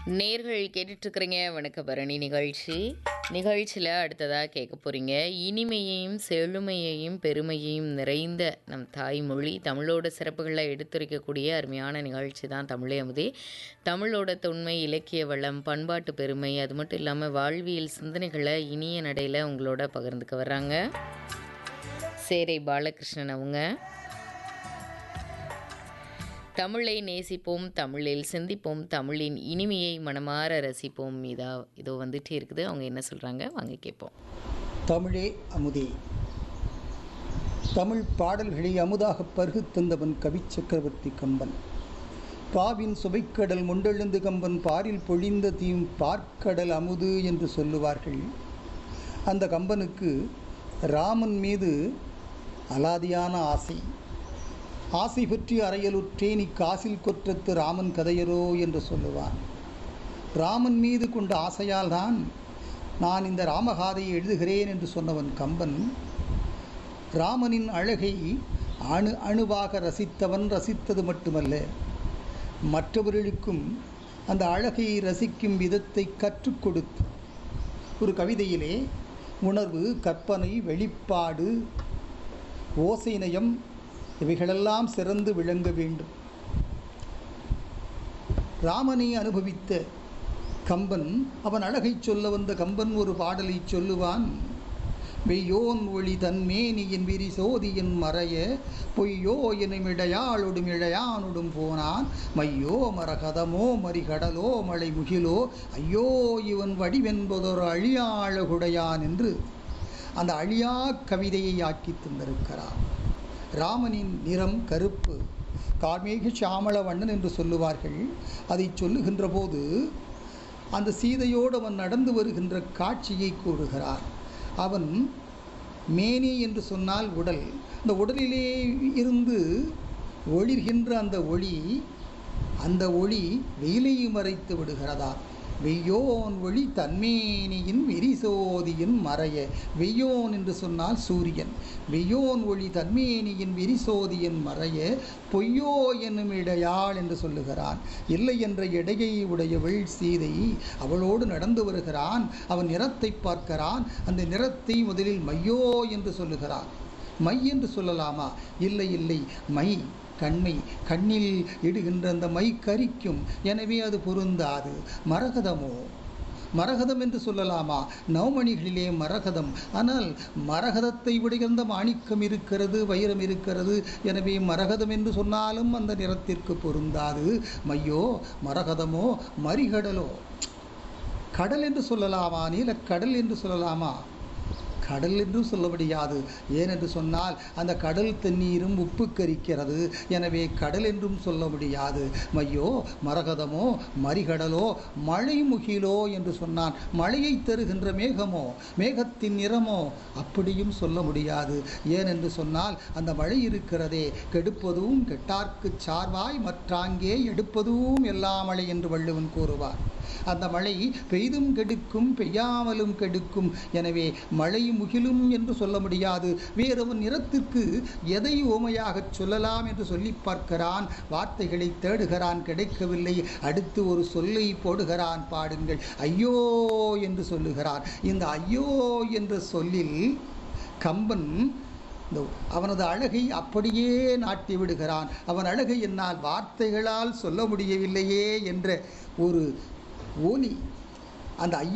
நேர்கள் கேட்டுட்ருக்குறீங்க வணக்க பரணி நிகழ்ச்சி நிகழ்ச்சியில் அடுத்ததாக கேட்க போகிறீங்க இனிமையையும் செழுமையையும் பெருமையையும் நிறைந்த நம் தாய்மொழி தமிழோட சிறப்புகளை எடுத்துரைக்கக்கூடிய அருமையான நிகழ்ச்சி தான் தமிழே அமுதே தமிழோட தொன்மை இலக்கிய வளம் பண்பாட்டு பெருமை அது மட்டும் இல்லாமல் வாழ்வியல் சிந்தனைகளை இனிய நடையில் உங்களோட பகிர்ந்துக்க வர்றாங்க சேரை பாலகிருஷ்ணன் அவங்க தமிழை நேசிப்போம் தமிழில் சிந்திப்போம் தமிழின் இனிமையை மனமாற ரசிப்போம் இதா இதோ வந்துட்டே இருக்குது அவங்க என்ன சொல்கிறாங்க வாங்க கேட்போம் தமிழே அமுதே தமிழ் பாடல்களை அமுதாக பருகு தந்தவன் கவி சக்கரவர்த்தி கம்பன் பாவின் சுவைக்கடல் முண்டெழுந்து கம்பன் பாரில் பொழிந்த தீம் பார்க்கடல் அமுது என்று சொல்லுவார்கள் அந்த கம்பனுக்கு ராமன் மீது அலாதியான ஆசை ஆசை பற்றி அறையலுற்றேன் இக்காசில் கொற்றத்து ராமன் கதையரோ என்று சொல்லுவான் ராமன் மீது கொண்ட ஆசையால் தான் நான் இந்த ராமகாதையை எழுதுகிறேன் என்று சொன்னவன் கம்பன் ராமனின் அழகை அணு அணுவாக ரசித்தவன் ரசித்தது மட்டுமல்ல மற்றவர்களுக்கும் அந்த அழகை ரசிக்கும் விதத்தை கற்றுக் கொடுத்து ஒரு கவிதையிலே உணர்வு கற்பனை வெளிப்பாடு ஓசைநயம் இவைகளெல்லாம் சிறந்து விளங்க வேண்டும் ராமனை அனுபவித்த கம்பன் அவன் அழகைச் சொல்ல வந்த கம்பன் ஒரு பாடலை சொல்லுவான் வெய்யோன் ஒளி தன்மேனியின் விரி சோதியின் மறைய பொய்யோ எனும் இடையாளொடும் இழையானொடும் போனான் மையோ மரகதமோ மறிகடலோ மழை முகிலோ ஐயோ இவன் வடிவென்பதொரு அழியாழகுடையான் என்று அந்த அழியா கவிதையை ஆக்கி தந்திருக்கிறார் ராமனின் நிறம் கருப்பு கார்மேக சாமள வண்ணன் என்று சொல்லுவார்கள் அதை சொல்லுகின்ற போது அந்த சீதையோடு அவன் நடந்து வருகின்ற காட்சியை கூறுகிறார் அவன் மேனி என்று சொன்னால் உடல் அந்த உடலிலே இருந்து ஒளிர்கின்ற அந்த ஒளி அந்த ஒளி வெயிலை மறைத்து விடுகிறதா வெய்யோன் ஒளி தன்மேனியின் விரிசோதியின் மறைய வெய்யோன் என்று சொன்னால் சூரியன் வெய்யோன் ஒளி தன்மேனியின் விரிசோதியின் மறைய பொய்யோ என்னும் இடையாள் என்று சொல்லுகிறான் இல்லை என்ற இடையை உடையவள் சீதை அவளோடு நடந்து வருகிறான் அவன் நிறத்தை பார்க்கிறான் அந்த நிறத்தை முதலில் மையோ என்று சொல்லுகிறான் மை என்று சொல்லலாமா இல்லை இல்லை மை கண்மை கண்ணில் இடுகின்ற அந்த மை கரிக்கும் எனவே அது பொருந்தாது மரகதமோ மரகதம் என்று சொல்லலாமா நவமணிகளிலே மரகதம் ஆனால் மரகதத்தை விடுகின்ற மாணிக்கம் இருக்கிறது வைரம் இருக்கிறது எனவே மரகதம் என்று சொன்னாலும் அந்த நிறத்திற்கு பொருந்தாது மையோ மரகதமோ மறிகடலோ கடல் என்று சொல்லலாமா நீலக்கடல் என்று சொல்லலாமா கடல் என்றும் சொல்ல முடியாது ஏனென்று சொன்னால் அந்த கடல் தண்ணீரும் உப்பு கரிக்கிறது எனவே கடல் என்றும் சொல்ல முடியாது மையோ மரகதமோ மறிகடலோ மழை முகிலோ என்று சொன்னான் மழையை தருகின்ற மேகமோ மேகத்தின் நிறமோ அப்படியும் சொல்ல முடியாது ஏனென்று சொன்னால் அந்த மழை இருக்கிறதே கெடுப்பதும் கெட்டார்க்கு சார்வாய் மற்றாங்கே எடுப்பதும் எல்லா மழை என்று வள்ளுவன் கூறுவார் அந்த மழை பெய்தும் கெடுக்கும் பெய்யாமலும் கெடுக்கும் எனவே மழை முகிலும் என்று சொல்ல முடியாது வேறொரு நிறத்திற்கு எதை ஓமையாகச் சொல்லலாம் என்று சொல்லி பார்க்கிறான் வார்த்தைகளை தேடுகிறான் கிடைக்கவில்லை அடுத்து ஒரு சொல்லை போடுகிறான் பாடுங்கள் ஐயோ என்று சொல்லுகிறான் இந்த ஐயோ என்ற சொல்லில் கம்பன் இந்த அவனது அழகை அப்படியே நாட்டி விடுகிறான் அவன் அழகை என்னால் வார்த்தைகளால் சொல்ல முடியவில்லையே என்ற ஒரு ஒலி அந்த ஐயோ